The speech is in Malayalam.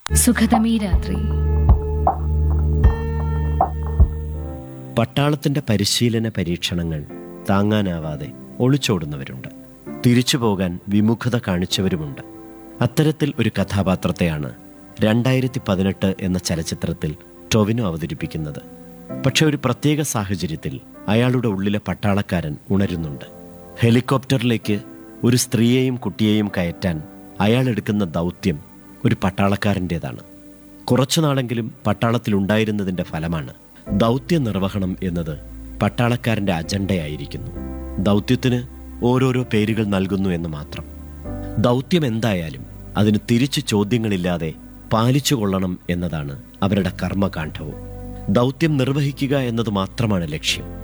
സുഖതമീ രാത്രി പട്ടാളത്തിന്റെ പരിശീലന പരീക്ഷണങ്ങൾ താങ്ങാനാവാതെ ഒളിച്ചോടുന്നവരുണ്ട് തിരിച്ചു പോകാൻ വിമുഖത കാണിച്ചവരുമുണ്ട് അത്തരത്തിൽ ഒരു കഥാപാത്രത്തെയാണ് രണ്ടായിരത്തി പതിനെട്ട് എന്ന ചലച്ചിത്രത്തിൽ ടൊവിനോ അവതരിപ്പിക്കുന്നത് പക്ഷെ ഒരു പ്രത്യേക സാഹചര്യത്തിൽ അയാളുടെ ഉള്ളിലെ പട്ടാളക്കാരൻ ഉണരുന്നുണ്ട് ഹെലികോപ്റ്ററിലേക്ക് ഒരു സ്ത്രീയെയും കുട്ടിയെയും കയറ്റാൻ അയാൾ എടുക്കുന്ന ദൗത്യം ഒരു പട്ടാളക്കാരൻ്റേതാണ് കുറച്ചു നാളെങ്കിലും പട്ടാളത്തിലുണ്ടായിരുന്നതിൻ്റെ ഫലമാണ് ദൗത്യ നിർവഹണം എന്നത് പട്ടാളക്കാരൻ്റെ അജണ്ടയായിരിക്കുന്നു ദൗത്യത്തിന് ഓരോരോ പേരുകൾ നൽകുന്നു എന്ന് മാത്രം ദൗത്യം എന്തായാലും അതിന് തിരിച്ചു ചോദ്യങ്ങളില്ലാതെ പാലിച്ചു കൊള്ളണം എന്നതാണ് അവരുടെ കർമ്മകാന്ഡവും ദൗത്യം നിർവഹിക്കുക എന്നത് മാത്രമാണ് ലക്ഷ്യം